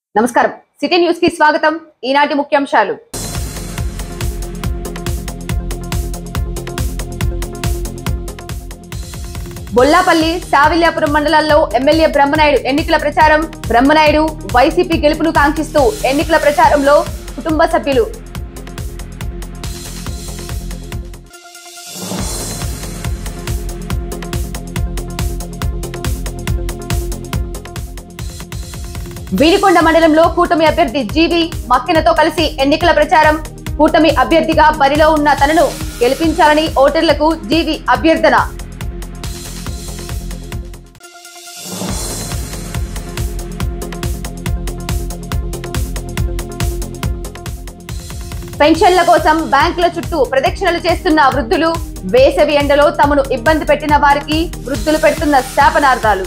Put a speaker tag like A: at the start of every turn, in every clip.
A: నమస్కారం city news కి స్వాగతం ఈనాటి ముఖ్యాంశాలు బొల్లాపల్లి సావిల్యాపురం మండలాల్లో ఎమ్మెల్యే బ్రహ్మనాయుడు ఎన్నికల ప్రచారం బ్రహ్మనాయుడు వైసీపీ గెలుపును కాంక్షిస్తూ ఎన్నికల ప్రచారంలో కుటుంబ సభ్యులు వీడికొండ మండలంలో కూటమి అభ్యర్థి జీవి మక్కినతో కలిసి ఎన్నికల ప్రచారం కూటమి అభ్యర్థిగా బరిలో ఉన్న తనను గెలిపించాలని ఓటర్లకు జీవి అభ్యర్థన పెన్షన్ల కోసం బ్యాంకుల చుట్టూ ప్రదక్షిణలు చేస్తున్న వృద్ధులు వేసవి ఎండలో తమను ఇబ్బంది పెట్టిన వారికి వృద్ధులు పెడుతున్న శాపనార్థాలు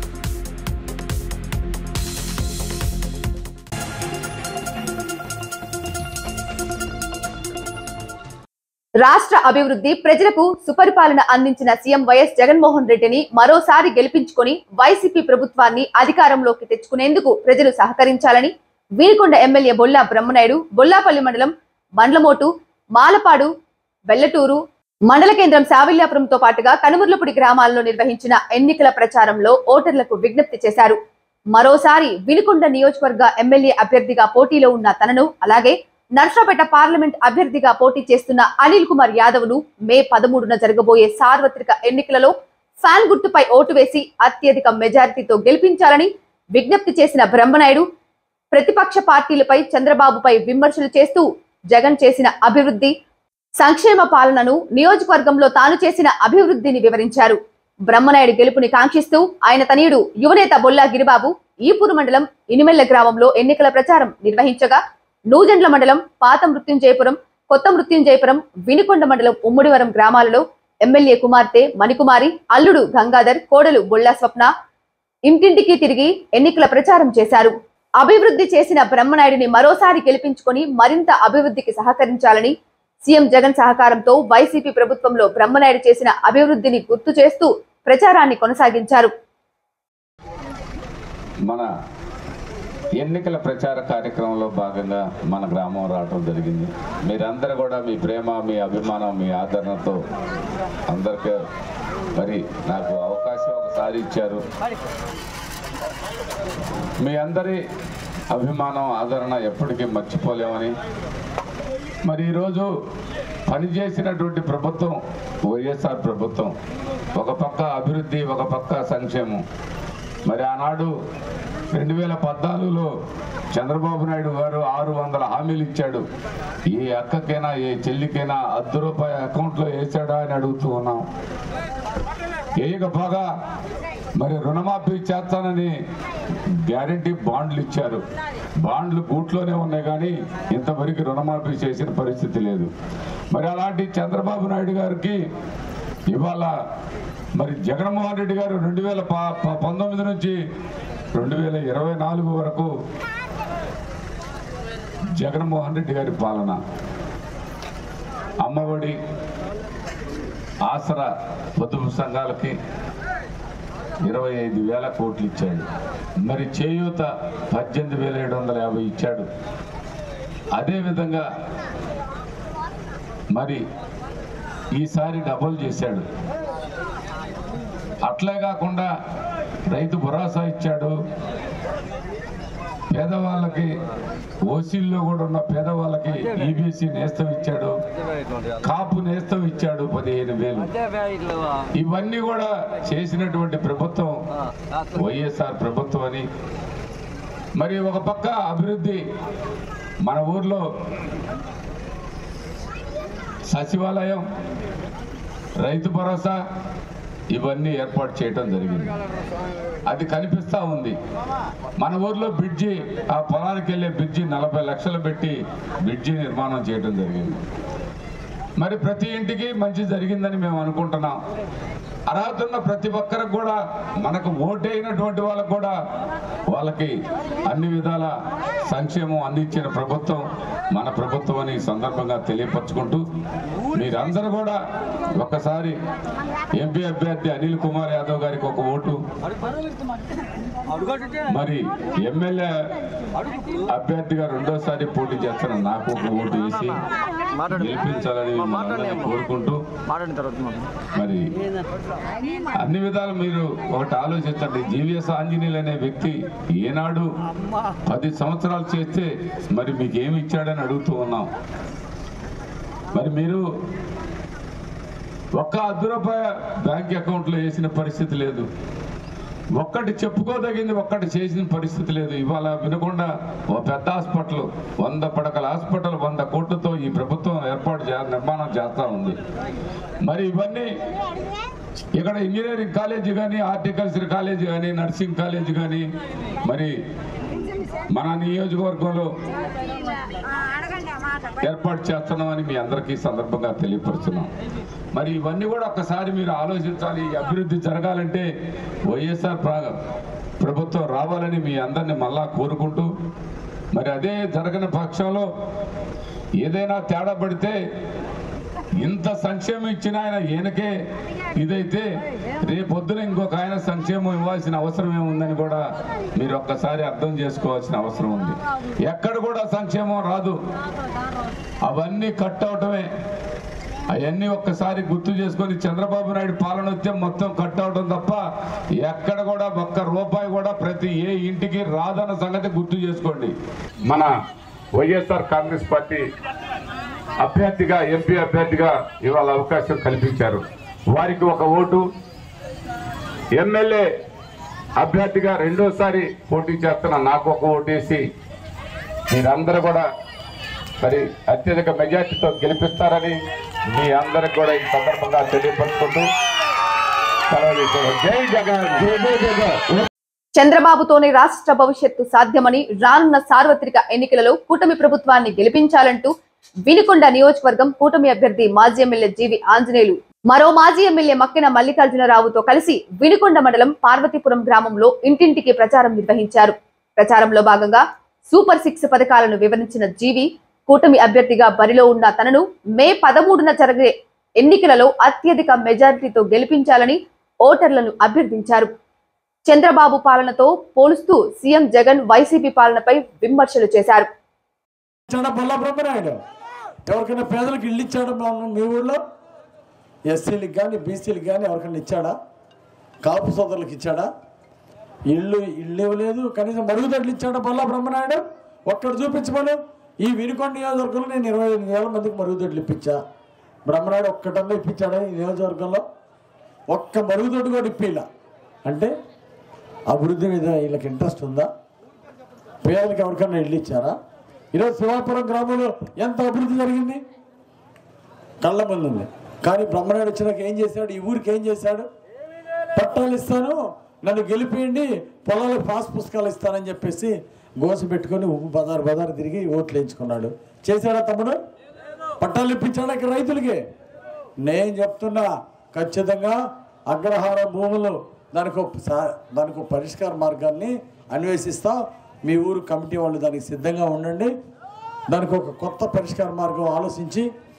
A: రాష్ట్ర అభివృద్ధి ప్రజలకు సుపరిపాలన అందించిన సీఎం వైఎస్ జగన్మోహన్ రెడ్డిని మరోసారి గెలిపించుకొని వైసీపీ ప్రభుత్వాన్ని అధికారంలోకి తెచ్చుకునేందుకు ప్రజలు సహకరించాలని వీరికొండ ఎమ్మెల్యే బొల్లా బ్రహ్మనాయుడు బొల్లాపల్లి మండలం బండ్లమోటు మాలపాడు వెల్లటూరు మండల కేంద్రం సావిల్యాపురంతో పాటుగా కనుమర్లపూడి గ్రామాల్లో నిర్వహించిన ఎన్నికల ప్రచారంలో ఓటర్లకు విజ్ఞప్తి చేశారు మరోసారి వినుకొండ నియోజకవర్గ ఎమ్మెల్యే అభ్యర్థిగా పోటీలో ఉన్న తనను అలాగే నర్సాపేట పార్లమెంట్ అభ్యర్థిగా పోటీ చేస్తున్న అనిల్ కుమార్ యాదవ్ ను మే పదమూడున జరగబోయే సార్వత్రిక ఎన్నికలలో ఫ్యాన్ గుర్తుపై ఓటు వేసి అత్యధిక మెజారిటీతో గెలిపించాలని విజ్ఞప్తి చేసిన బ్రహ్మనాయుడు ప్రతిపక్ష పార్టీలపై చంద్రబాబుపై విమర్శలు చేస్తూ జగన్ చేసిన అభివృద్ధి సంక్షేమ పాలనను నియోజకవర్గంలో తాను చేసిన అభివృద్ధిని వివరించారు బ్రహ్మనాయుడు గెలుపుని కాంక్షిస్తూ ఆయన తనయుడు యువనేత బొల్లా గిరిబాబు ఈపూరు మండలం ఇనిమెల్ల గ్రామంలో ఎన్నికల ప్రచారం నిర్వహించగా నూజెండ్ల మండలం పాత మృత్యుంజయపురం కొత్త మృత్యుంజయపురం వినుకొండ మండలం ఉమ్మడివరం గ్రామాలలో ఎమ్మెల్యే కుమార్తె మణికుమారి అల్లుడు గంగాధర్ కోడలు బొల్లా స్వప్న ఇంటింటికి తిరిగి ఎన్నికల ప్రచారం చేశారు అభివృద్ధి చేసిన బ్రహ్మనాయుడిని మరోసారి గెలిపించుకొని మరింత అభివృద్ధికి సహకరించాలని సీఎం జగన్ సహకారంతో వైసీపీ ప్రభుత్వంలో బ్రహ్మనాయుడు చేసిన అభివృద్ధిని గుర్తు చేస్తూ ప్రచారాన్ని కొనసాగించారు
B: మన ఎన్నికల ప్రచార కార్యక్రమంలో భాగంగా మన గ్రామం రావడం జరిగింది మీరందరూ కూడా మీ ప్రేమ మీ అభిమానం మీ ఆదరణతో అందరికీ మరి నాకు అవకాశం ఒకసారి ఇచ్చారు మీ అందరి అభిమానం ఆదరణ ఎప్పటికీ మర్చిపోలేమని మరి ఈరోజు పనిచేసినటువంటి ప్రభుత్వం వైఎస్ఆర్ ప్రభుత్వం ఒక పక్క అభివృద్ధి ఒక పక్క సంక్షేమం మరి ఆనాడు రెండు వేల పద్నాలుగులో చంద్రబాబు నాయుడు గారు ఆరు వందల హామీలు ఇచ్చాడు ఏ అక్కకైనా ఏ చెల్లికైనా అర్ధ రూపాయ అకౌంట్లో వేసాడా అని అడుగుతూ ఉన్నాం వేయకపోగా మరి రుణమాఫీ చేస్తానని గ్యారంటీ బాండ్లు ఇచ్చారు బాండ్లు గూట్లోనే ఉన్నాయి కానీ ఇంతవరకు రుణమాఫీ చేసిన పరిస్థితి లేదు మరి అలాంటి చంద్రబాబు నాయుడు గారికి ఇవాళ మరి జగన్మోహన్ రెడ్డి గారు రెండు వేల ప- ప- పంతొమ్మిది నుంచి రెండు వేల ఇరవై నాలుగు వరకు జగన్మోహన్ రెడ్డి గారి పాలన అమ్మఒడి ఆసరా పొదుపు సంఘాలకి ఇరవై ఐదు వేల కోట్లు ఇచ్చాడు మరి చేయూత పద్దెనిమిది వేల ఏడు వందల యాభై ఇచ్చాడు అదేవిధంగా మరి ఈసారి డబుల్ చేశాడు అట్లే కాకుండా రైతు భరోసా ఇచ్చాడు పేదవాళ్ళకి ఓసీల్లో కూడా ఉన్న పేదవాళ్ళకి ఈబీసీ నేస్తం ఇచ్చాడు కాపు నేస్తం ఇచ్చాడు పదిహేను వేలు ఇవన్నీ కూడా చేసినటువంటి ప్రభుత్వం వైఎస్ఆర్ ప్రభుత్వం అని మరి ఒక పక్క అభివృద్ధి మన ఊర్లో సచివాలయం రైతు భరోసా ఇవన్నీ ఏర్పాటు చేయటం జరిగింది అది కనిపిస్తూ ఉంది మన ఊర్లో బ్రిడ్జి ఆ పొలానికి వెళ్ళే బ్రిడ్జి నలభై లక్షలు పెట్టి బ్రిడ్జి నిర్మాణం చేయడం జరిగింది మరి ప్రతి ఇంటికి మంచి జరిగిందని మేము అనుకుంటున్నాం అర్హత ఉన్న ప్రతి ఒక్కరికి కూడా మనకు ఓటైనటువంటి వాళ్ళకు కూడా వాళ్ళకి అన్ని విధాల సంక్షేమం అందించిన ప్రభుత్వం మన ప్రభుత్వం అని ఈ సందర్భంగా తెలియపరచుకుంటూ మీరందరూ కూడా ఒక్కసారి ఎంపీ అభ్యర్థి అనిల్ కుమార్ యాదవ్ గారికి ఒక ఓటు మరి ఎమ్మెల్యే అభ్యర్థిగా రెండోసారి పోటీ చేస్తున్న నాకు ఒక ఓటు వేసి గెలిపించాలని మిమ్మల్ని అందరినీ కోరుకుంటూ
C: మాట్లాడిన తర్వాత మనం
B: మరి అన్ని విధాలు మీరు ఒకటి ఆలోచించండి జీవిఎస్ ఆంజనేయులు అనే వ్యక్తి ఏనాడు పది సంవత్సరాలు చేస్తే మరి మీకు ఏమి ఇచ్చాడని అడుగుతూ ఉన్నాం మరి మీరు ఒక్క అర్ధ రూపాయ బ్యాంక్ అకౌంట్లో వేసిన పరిస్థితి లేదు ఒక్కటి చెప్పుకోదగింది ఒక్కటి చేసిన పరిస్థితి లేదు ఇవాళ వినకొండ ఓ పెద్ద హాస్పిటల్ వంద పడకల హాస్పిటల్ వంద కోట్లతో ఈ ప్రభుత్వం ఏర్పాటు చే నిర్మాణం చేస్తూ ఉంది మరి ఇవన్నీ ఇక్కడ ఇంజనీరింగ్ కాలేజ్ కానీ హార్టికల్చర్ కాలేజ్ కానీ నర్సింగ్ కాలేజ్ కానీ మరి మన నియోజకవర్గంలో ఏర్పాటు చేస్తున్నామని మీ అందరికీ ఈ సందర్భంగా తెలియపరుస్తున్నాం మరి ఇవన్నీ కూడా ఒక్కసారి మీరు ఆలోచించాలి ఈ అభివృద్ధి జరగాలంటే వైఎస్ఆర్ ప్ర- ప్రభుత్వం రావాలని మీ అందరిని మళ్ళా కోరుకుంటూ మరి అదే జరగని పక్షంలో ఏదైనా తేడా పడితే ఇంత సంక్షేమం ఇచ్చిన ఆయన ఈయనకే ఇదైతే రేపొద్దున ఇంకొక ఆయన సంక్షేమం ఇవ్వాల్సిన అవసరం ఏముందని కూడా మీరు ఒక్కసారి అర్థం చేసుకోవాల్సిన అవసరం ఉంది ఎక్కడ కూడా సంక్షేమం రాదు అవన్నీ కట్ అవటమే అవన్నీ ఒక్కసారి గుర్తు చేసుకొని చంద్రబాబు నాయుడు పాలన వస్తే మొత్తం కట్ అవడం తప్ప ఎక్కడ కూడా ఒక్క రూపాయి కూడా ప్రతి ఏ ఇంటికి రాదన్న సంగతి గుర్తు చేసుకోండి మన వైఎస్ఆర్ కాంగ్రెస్ పార్టీ అభ్యర్థిగా ఎంపీ అభ్యర్థిగా ఇవాళ అవకాశం కల్పించారు వారికి ఒక ఓటు ఎమ్మెల్యే అభ్యర్థిగా రెండోసారి పోటీ చేస్తున్న నాకు ఒక ఓటేసి మీరందరూ కూడా మరి అత్యధిక మెజార్టీతో గెలిపిస్తారని మీ అందరికి కూడా ఈ సందర్భంగా తెలియపరుచుకుంటూ సెలవు తీసుకుంటున్నాను. జై జగన్ జై జై జగన్
A: చంద్రబాబుతోనే రాష్ట్ర భవిష్యత్తు సాధ్యమని రానున్న సార్వత్రిక ఎన్నికలలో కూటమి ప్రభుత్వాన్ని గెలిపించాలంటూ వినుకొండ నియోజకవర్గం కూటమి అభ్యర్థి మాజీ ఎమ్మెల్యే జీవి ఆంజనేయులు మరో మాజీ ఎమ్మెల్యే మక్కిన మల్లికార్జునరావుతో కలిసి వినుకొండ మండలం పార్వతీపురం గ్రామంలో ఇంటింటికి ప్రచారం నిర్వహించారు ప్రచారంలో భాగంగా సూపర్ సిక్స్ పథకాలను వివరించిన జీవి కూటమి అభ్యర్థిగా బరిలో ఉన్న తనను మే పదమూడున జరిగే ఎన్నికలలో అత్యధిక మెజారిటీతో గెలిపించాలని ఓటర్లను అభ్యర్థించారు చంద్రబాబు పాలనతో పోలుస్తూ సీఎం జగన్ వైసీపీ పాలనపై విమర్శలు చేశారు
D: ఇచ్చాడా బొల్ల బ్రహ్మనాయుడు ఎవరికైనా పేదలకు ఇల్లు ఇచ్చాడా మా- మీ ఊళ్ళో ఎస్సీలకు కానీ బీసీలకు కానీ ఎవరికైనా ఇచ్చాడా కాపు సోదరులకు ఇచ్చాడా ఇల్లు ఇల్లు ఇవ్వలేదు కనీసం మరుగుదొడ్లు ఇచ్చాడా బొల్ల బ్రహ్మనాయుడు ఒక్కడు చూపించమను ఈ వినుకొండ నియోజకవర్గంలో నేను ఇరవై ఎనిమిది వేల మందికి మరుగుదొడ్లు ఇప్పించా బ్రహ్మనాయుడు ఒక్కటన్నా ఇప్పించాడా ఈ నియోజకవర్గంలో ఒక్క మరుగుదొడ్డు కూడా ఇప్పిలా అంటే అభివృద్ధి మీద వీళ్ళకి ఇంట్రెస్ట్ ఉందా పేదలకు ఎవరికైనా ఇల్లు ఇచ్చారా ఈరోజు శివాపురం గ్రామంలో ఎంత అభివృద్ధి జరిగింది కళ్ళ ముందు ఉంది కానీ బ్రహ్మనాయుడు వచ్చినాక ఏం చేశాడు ఈ ఊరికి ఏం చేశాడు పట్టాలు ఇస్తాను నన్ను గెలిపియండి పొలాలకు పాస్ పుస్తకాలు ఇస్తానని చెప్పేసి గోసు పెట్టుకొని ఉప్పు బజారు బజారు తిరిగి ఓట్లు వేయించుకున్నాడు చేశాడా తమ్ముడు పట్టాలు ఇప్పించాడా ఇక్కడ రైతులకి నేను చెప్తున్నా ఖచ్చితంగా అగ్రహార భూములు దానికి ఒక సా- దానికి ఒక పరిష్కార మార్గాన్ని అన్వేషిస్తా మీ ఊరు కమిటీ వాళ్ళు దానికి సిద్ధంగా ఉండండి దానికి ఒక కొత్త పరిష్కార మార్గం ఆలోచించి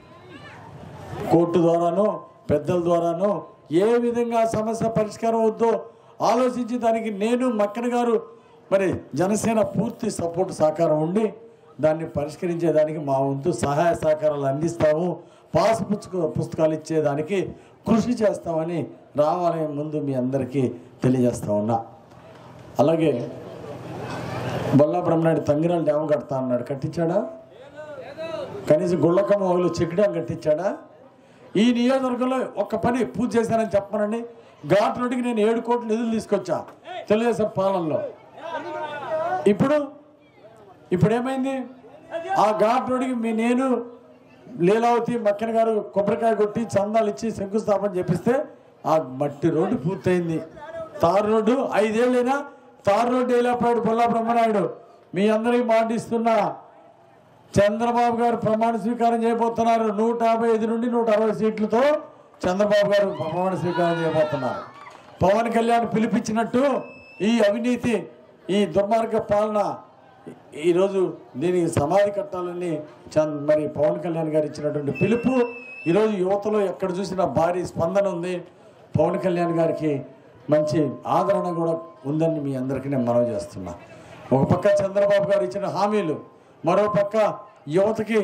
D: కోర్టు ద్వారానో పెద్దల ద్వారానో ఏ విధంగా సమస్య పరిష్కారం అవుద్దో ఆలోచించి దానికి నేను మక్కన గారు మరి జనసేన పూర్తి సపోర్ట్ సహకారం ఉండి దాన్ని పరిష్కరించేదానికి మా వంతు సహాయ సహకారాలు అందిస్తాము పాస్ పుస్తక పుస్తకాలు ఇచ్చేదానికి కృషి చేస్తామని రావాలని ముందు మీ అందరికీ తెలియజేస్తా ఉన్నా అలాగే బొల్లా బ్రహ్మనాయుడు తంగిరాలు డ్యామ్ కడతా అన్నాడు కట్టించాడా కనీసం గుళ్ళకమ్మ వాళ్ళు చెక్ డ్యామ్ కట్టించాడా ఈ నియోజకవర్గంలో ఒక్క పని పూజ చేశానని చెప్పనండి ఘాట్ రోడ్డుకి నేను ఏడు కోట్ల నిధులు తీసుకొచ్చా తెలుగుదేశం పాలనలో ఇప్పుడు ఇప్పుడు ఏమైంది ఆ ఘాట్ రోడ్డుకి మీ నేను లీలావతి మక్కన గారు కొబ్బరికాయ కొట్టి చందాలు ఇచ్చి శంకుస్థాపన చేపిస్తే ఆ మట్టి రోడ్డు పూర్తయింది తారు రోడ్డు ఐదేళ్ళైనా తారు రోడ్డు వేయలేపాడు బొల్లా బ్రహ్మనాయుడు మీ అందరికీ మాటిస్తున్నా చంద్రబాబు గారు ప్రమాణ స్వీకారం చేయబోతున్నారు నూట యాభై ఐదు నుండి నూట అరవై సీట్లతో చంద్రబాబు గారు ప్రమాణ స్వీకారం చేయబోతున్నారు పవన్ కళ్యాణ్ పిలిపించినట్టు ఈ అవినీతి ఈ దుర్మార్గ పాలన ఈరోజు దీనికి సమాధి కట్టాలని చంద్ మరి పవన్ కళ్యాణ్ గారు ఇచ్చినటువంటి పిలుపు ఈరోజు యువతలో ఎక్కడ చూసినా భారీ స్పందన ఉంది పవన్ కళ్యాణ్ గారికి మంచి ఆదరణ కూడా ఉందని మీ అందరికీ నేను మనవి చేస్తున్నా ఒక పక్క చంద్రబాబు గారు ఇచ్చిన హామీలు మరో పక్క యువతకి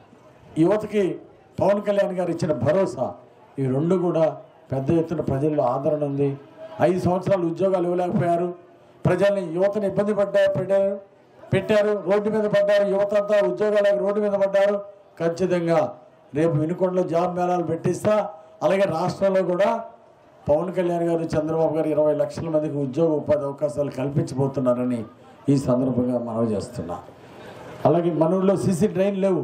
D: యువతకి పవన్ కళ్యాణ్ గారు ఇచ్చిన భరోసా ఈ రెండు కూడా పెద్ద ఎత్తున ప్రజల్లో ఆదరణ ఉంది ఐదు సంవత్సరాలు ఉద్యోగాలు ఇవ్వలేకపోయారు ప్రజల్ని యువతని ఇబ్బంది పడ్డా పెట్టారు పెట్టారు రోడ్డు మీద పడ్డారు యువత అంతా ఉద్యోగాలకు రోడ్డు మీద పడ్డారు ఖచ్చితంగా రేపు వినుకొండలో జాబ్ మేళాలు పెట్టిస్తా అలాగే రాష్ట్రంలో కూడా పవన్ కళ్యాణ్ గారు చంద్రబాబు గారు ఇరవై లక్షల మందికి ఉద్యోగ ఉపాధి అవకాశాలు కల్పించబోతున్నారని ఈ సందర్భంగా మనవి చేస్తున్నా అలాగే మన ఊళ్ళో సీసీ డ్రైన్ లేవు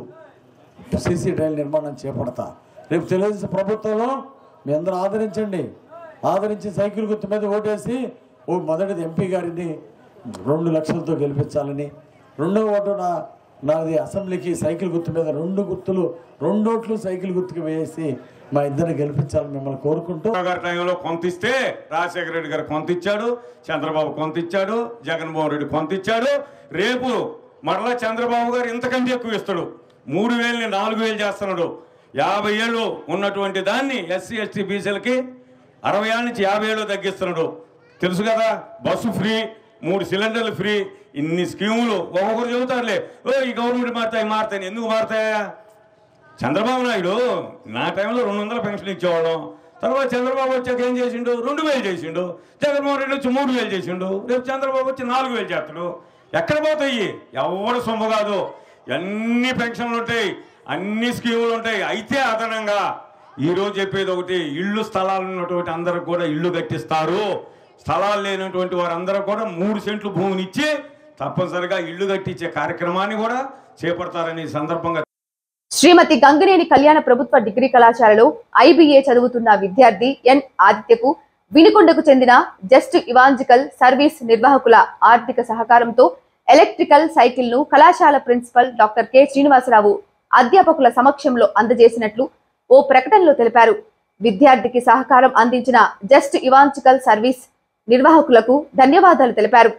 D: సీసీ డ్రైన్ నిర్మాణం చేపడతా రేపు తెలుగుదేశం ప్రభుత్వంలో మీ అందరూ ఆదరించండి ఆదరించి సైకిల్ గుర్తు మీద ఓటేసి ఓ మొదటిది ఎంపీ గారిని రెండు లక్షలతో గెలిపించాలని రెండో ఓటు నా నాది అసెంబ్లీకి సైకిల్ గుర్తు మీద రెండు గుర్తులు రెండు ఓట్లు సైకిల్ గుర్తుకు వేసి మా ఇద్దరిని గెలిపించాలని మిమ్మల్ని కోరుకుంటూ
C: చంద్రబాబు గారి టైంలో కొంత ఇస్తే రాజశేఖర రెడ్డి గారు కొంత ఇచ్చాడు చంద్రబాబు కొంత ఇచ్చాడు జగన్మోహన్ రెడ్డి కొంత ఇచ్చాడు రేపు మరలా చంద్రబాబు గారు ఇంతకంటే ఎక్కువ ఇస్తాడు మూడు వేలని నాలుగు వేలు చేస్తున్నాడు యాభై ఏళ్ళు ఉన్నటువంటి దాన్ని ఎస్సీ ఎస్టీ బీసీలకి అరవై ఏళ్ళ నుంచి యాభై ఏళ్ళు తగ్గిస్తున్నాడు తెలుసు కదా బస్సు ఫ్రీ మూడు సిలిండర్లు ఫ్రీ ఇన్ని స్కీములు ఒక్కొక్కరు చెబుతారులే ఓ ఈ గవర్నమెంట్ మారుతాయి మారుతాయి ఎందుకు మారుతాయా చంద్రబాబు నాయుడు నా టైంలో రెండు వందల పెన్షన్ ఇచ్చేవాళ్ళం తర్వాత చంద్రబాబు వచ్చాక ఏం చేసిండు రెండు వేలు చేసిండు జగన్మోహన్ రెడ్డి వచ్చి మూడు వేలు చేసిండు రేపు చంద్రబాబు వచ్చి నాలుగు వేలు చేస్తాడు ఎక్కడ పోతాయి ఎవరు సొమ్ము కాదు అన్ని పెన్షన్లు ఉంటాయి అన్ని స్కీములు ఉంటాయి అయితే అదనంగా ఈరోజు చెప్పేది ఒకటి ఇళ్ళు స్థలాలు ఉన్నటువంటి అందరికి కూడా ఇళ్ళు కట్టిస్తారు స్థలాలు లేనటువంటి వారందరూ కూడా మూడు సెంట్లు భూమిని ఇచ్చి తప్పనిసరిగా ఇళ్ళు కట్టించే కార్యక్రమాన్ని కూడా చేపడతారని ఈ సందర్భంగా
A: శ్రీమతి గంగనేని కళ్యాణ ప్రభుత్వ డిగ్రీ కళాశాలలో ఐబీఏ చదువుతున్న విద్యార్థి ఎన్ ఆదిత్యకు వినుకొండకు చెందిన జస్ట్ ఇవాంజికల్ సర్వీస్ నిర్వాహకుల ఆర్థిక సహకారంతో ఎలక్ట్రికల్ సైకిల్ ను కళాశాల ప్రిన్సిపల్ డాక్టర్ కె శ్రీనివాసరావు అధ్యాపకుల సమక్షంలో అందజేసినట్లు ఓ ప్రకటనలో తెలిపారు విద్యార్థికి సహకారం అందించిన జస్ట్ ఇవాంజికల్ సర్వీస్ నిర్వాహకులకు ధన్యవాదాలు తెలిపారు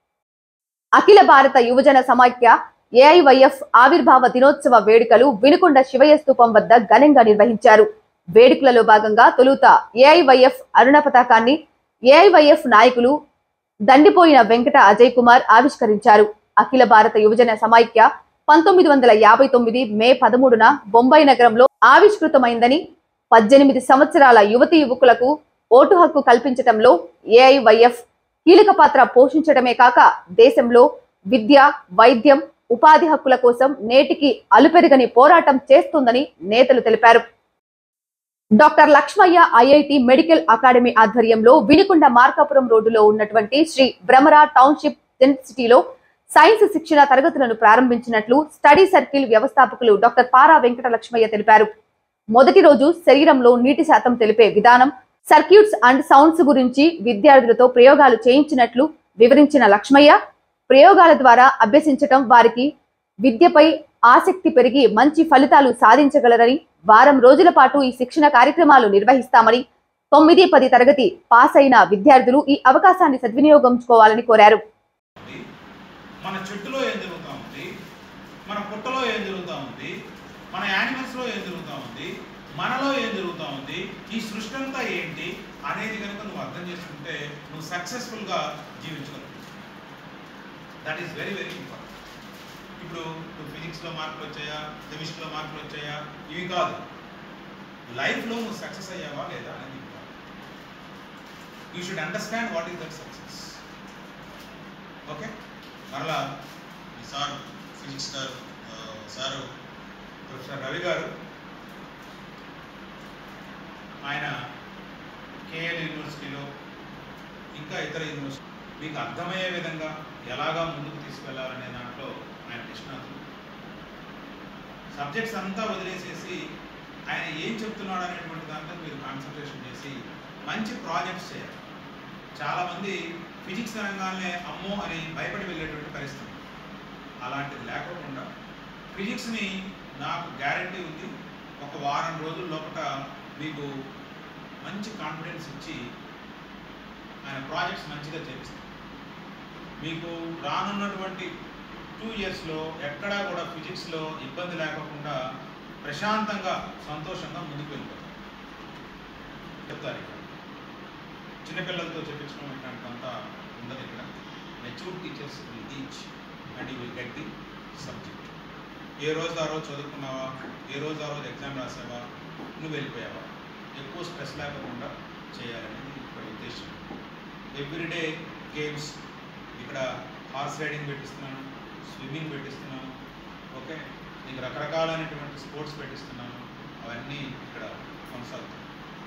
A: అఖిల భారత యువజన సమాఖ్య ఏఐవైఎఫ్ ఆవిర్భావ దినోత్సవ వేడుకలు వినుకొండ శివయ్య స్తూపం వద్ద ఘనంగా నిర్వహించారు వేడుకలలో భాగంగా తొలుత ఏఐవైఎఫ్ అరుణ పతాకాన్ని ఏఐవైఎఫ్ నాయకులు దండిపోయిన వెంకట అజయ్ కుమార్ ఆవిష్కరించారు అఖిల భారత యువజన సమాఖ్య పంతొమ్మిది వందల యాభై తొమ్మిది మే పదమూడున బొంబాయి నగరంలో ఆవిష్కృతమైందని పద్దెనిమిది సంవత్సరాల యువతి యువకులకు ఓటు హక్కు కల్పించటంలో ఏఐవైఎఫ్ కీలక పాత్ర పోషించడమే కాక దేశంలో విద్య వైద్యం ఉపాధి హక్కుల కోసం నేటికి అలుపెరగని పోరాటం చేస్తుందని నేతలు తెలిపారు doctor Lakshmaiah IIT medical academy ఆధ్వర్యంలో వినుకొండ మార్కాపురం రోడ్డులో ఉన్నటువంటి శ్రీ భ్రమరా టౌన్షిప్ సిటీలో సైన్స్ శిక్షణ తరగతులను ప్రారంభించినట్లు స్టడీ సర్కిల్ వ్యవస్థాపకులు డాక్టర్ పారా వెంకట లక్ష్మయ్య తెలిపారు మొదటి రోజు శరీరంలో నీటి శాతం తెలిపే విధానం సర్క్యూట్స్ అండ్ సౌండ్స్ గురించి విద్యార్థులతో ప్రయోగాలు చేయించినట్లు వివరించిన లక్ష్మయ్య ప్రయోగాల ద్వారా అభ్యసించటం వారికి విద్యపై ఆసక్తి పెరిగి మంచి ఫలితాలు సాధించగలరని వారం రోజుల పాటు ఈ శిక్షణ కార్యక్రమాలు నిర్వహిస్తామని తొమ్మిది పది తరగతి పాస్ అయిన విద్యార్థులు ఈ అవకాశాన్ని సద్వినియోగించుకోవాలని కోరారు
E: మన చెట్టులో ఏం జరుగుతూ ఉంది మన పుట్టలో ఏం జరుగుతూ ఉంది మన యానిమల్స్లో ఏం జరుగుతూ ఉంది మనలో ఏం జరుగుతూ ఉంది ఈ సృష్టి అంతా ఏంటి అనేది కనుక నువ్వు అర్థం చేసుకుంటే నువ్వు సక్సెస్ఫుల్గా జీవించగలవు that is very very important ఇప్పుడు నువ్వు ఫిజిక్స్లో మార్కులు వచ్చాయా కెమిస్ట్రీలో మార్కులు వచ్చాయా ఇవి కాదు లైఫ్లో నువ్వు సక్సెస్ అయ్యావా లేదా అనేది you should understand what is that success okay మరలా ఈ సార్ ఫిజిక్స్ సార్ ఆ, సారు ప్రొఫెసర్ రవి గారు ఆయన కేఎల్ యూనివర్సిటీలో ఇంకా ఇతర యూనివర్సిటీ మీకు అర్థమయ్యే విధంగా ఎలాగా ముందుకు తీసుకెళ్లాలనే దాంట్లో ఆయన నిష్ణాతులు సబ్జెక్ట్స్ అంతా వదిలేసేసి ఆయన ఏం చెప్తున్నాడు అనేటువంటి దాంట్లో మీరు కాన్సన్ట్రేషన్ చేసి మంచి ప్రాజెక్ట్స్ చేయాలి చాలామంది ఫిజిక్స్ అనగానే అమ్మో అని భయపడి వెళ్ళేటువంటి పరిస్థితి అలాంటిది లేకోకుండా ఫిజిక్స్ని నాకు గ్యారంటీ ఉంది ఒక వారం రోజుల లోపల మీకు మంచి కాన్ఫిడెన్స్ ఇచ్చి ఆయన ప్రాజెక్ట్స్ మంచిగా చేపిస్తాం మీకు రానున్నటువంటి టూ ఇయర్స్లో ఎక్కడా కూడా ఫిజిక్స్లో ఇబ్బంది లేకుండా ప్రశాంతంగా సంతోషంగా ముందుకు వెళ్ళిపోతాం చెప్తారు ఇక్కడ చిన్నపిల్లలతో చెప్పించడం ఇట్లాంటిదంతా ఉండదు ఇక్కడ mature teachers will teach and you will get the subject ఏ రోజు ఆ రోజు చదువుకున్నావా ఏ రోజు ఆ రోజు ఎగ్జామ్ రాసావా నువ్వు వెళ్ళిపోయావా ఎక్కువ స్ట్రెస్ లేకుండా చేయాలనేది ఇక్కడ ఉద్దేశం ఎవ్రీడే గేమ్స్ ఇక్కడ హార్స్ రైడింగ్ పెట్టిస్తున్నాను స్విమ్మింగ్ పెట్టిస్తున్నాను ఓకే నీకు రకరకాలైనటువంటి స్పోర్ట్స్ పెట్టిస్తున్నాను అవన్నీ ఇక్కడ కొనసాగుతాయి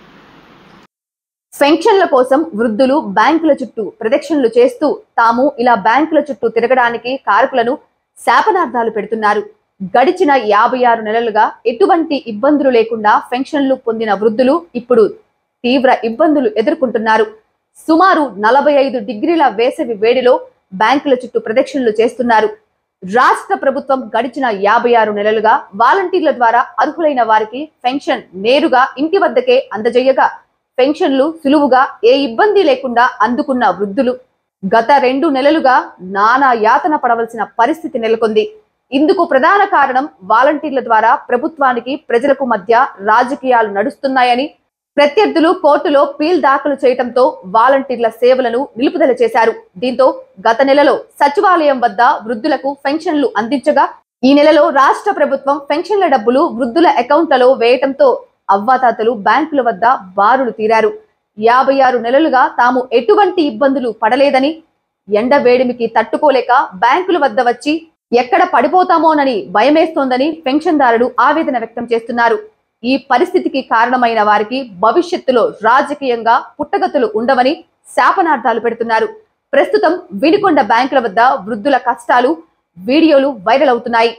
A: పెన్షన్ల కోసం వృద్ధులు బ్యాంకుల చుట్టూ ప్రదక్షిణలు చేస్తూ తాము ఇలా బ్యాంకుల చుట్టూ తిరగడానికి కారకులను శాపనార్థాలు పెడుతున్నారు గడిచిన యాభై ఆరు నెలలుగా ఎటువంటి ఇబ్బందులు లేకుండా పెన్షన్లు పొందిన వృద్ధులు ఇప్పుడు తీవ్ర ఇబ్బందులు ఎదుర్కొంటున్నారు సుమారు నలభై ఐదు డిగ్రీల వేసవి వేడిలో బ్యాంకుల చుట్టూ ప్రదక్షిణలు చేస్తున్నారు రాష్ట్ర ప్రభుత్వం గడిచిన యాభై ఆరు నెలలుగా వాలంటీర్ల ద్వారా అర్హులైన వారికి పెన్షన్ నేరుగా ఇంటి వద్దకే అందజేయగా పెన్షన్లు సులువుగా ఏ ఇబ్బంది లేకుండా అందుకున్న వృద్ధులు గత రెండు నెలలుగా నానా యాతన పడవలసిన పరిస్థితి నెలకొంది ఇందుకు ప్రధాన కారణం వాలంటీర్ల ద్వారా ప్రభుత్వానికి ప్రజలకు మధ్య రాజకీయాలు నడుస్తున్నాయని ప్రత్యర్థులు కోర్టులో పీల్ దాఖలు చేయడంతో వాలంటీర్ల సేవలను నిలుపుదల చేశారు దీంతో గత నెలలో సచివాలయం వద్ద వృద్ధులకు పెన్షన్లు అందించగా ఈ నెలలో రాష్ట్ర ప్రభుత్వం పెన్షన్ల డబ్బులు వృద్ధుల అకౌంట్లలో వేయటంతో అవ్వాతాతలు బ్యాంకుల వద్ద బారులు తీరారు యాభై ఆరు నెలలుగా తాము ఎటువంటి ఇబ్బందులు పడలేదని ఎండ వేడిమికి తట్టుకోలేక బ్యాంకుల వద్ద వచ్చి ఎక్కడ పడిపోతామోనని భయమేస్తోందని పెన్షన్దారులు ఆవేదన వ్యక్తం చేస్తున్నారు ఈ పరిస్థితికి కారణమైన వారికి భవిష్యత్తులో రాజకీయంగా పుట్టగతులు ఉండవని శాపనార్థాలు పెడుతున్నారు ప్రస్తుతం విడికొండ బ్యాంకుల వద్ద వృద్ధుల కష్టాలు వీడియోలు వైరల్ అవుతున్నాయి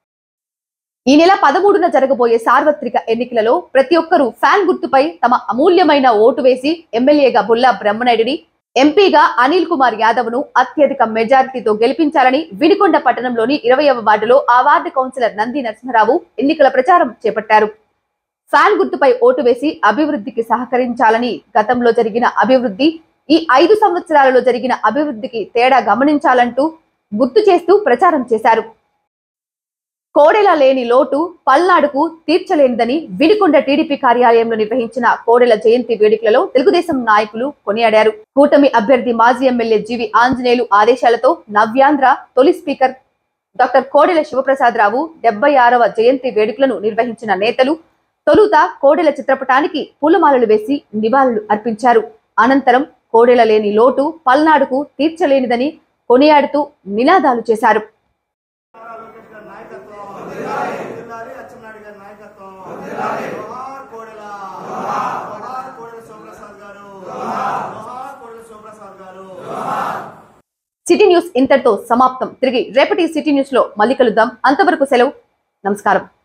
A: ఈ నెల పదమూడున జరగబోయే సార్వత్రిక ఎన్నికలలో ప్రతి ఒక్కరూ ఫ్యాన్ గుర్తుపై తమ అమూల్యమైన ఓటు వేసి ఎమ్మెల్యేగా బుల్లా బ్రహ్మనాయుడిని ఎంపీగా అనిల్ కుమార్ యాదవ్ ను అత్యధిక మెజారిటీతో గెలిపించాలని వినికొండ పట్టణంలోని ఇరవయవ వార్డులో ఆ వార్డు కౌన్సిలర్ నంది నరసింహరావు ఎన్నికల ప్రచారం చేపట్టారు ఫ్యాన్ గుర్తుపై ఓటు వేసి అభివృద్ధికి సహకరించాలని గతంలో జరిగిన అభివృద్ధి ఈ ఐదు సంవత్సరాలలో జరిగిన అభివృద్ధికి తేడా గమనించాలంటూ గుర్తు చేస్తూ ప్రచారం చేశారు కోడెల లేని లోటు పల్నాడుకు తీర్చలేనిదని వినుకొండ టీడీపీ కార్యాలయంలో నిర్వహించిన కోడెల జయంతి వేడుకలలో తెలుగుదేశం నాయకులు కొనియాడారు కూటమి అభ్యర్థి మాజీ ఎమ్మెల్యే జీవి ఆంజనేయులు ఆదేశాలతో నవ్యాంధ్ర తొలి స్పీకర్ డాక్టర్ కోడెల శివప్రసాద్ రావు డెబ్బై ఆరవ జయంతి వేడుకలను నిర్వహించిన నేతలు తొలుత కోడెల చిత్రపటానికి పూలమాలలు వేసి నివాళులు అర్పించారు అనంతరం కోడెల లేని లోటు పల్నాడుకు తీర్చలేనిదని కొనియాడుతూ నినాదాలు చేశారు
F: లోకేష్ గారి నాయకత్వం జిల్లాలి అచ్చెన్నాయుడు గారి నాయకత్వం జోహార్ కోడెల జోహార్ కోడెల శివప్రసాద్ గారు జోహార్ కోడెల శివప్రసాద్ గారు
A: సిటీ న్యూస్ ఇంతటితో సమాప్తం తిరిగి రేపటి సిటీ న్యూస్ లో మళ్ళీ కలుద్దాం అంతవరకు సెలవు నమస్కారం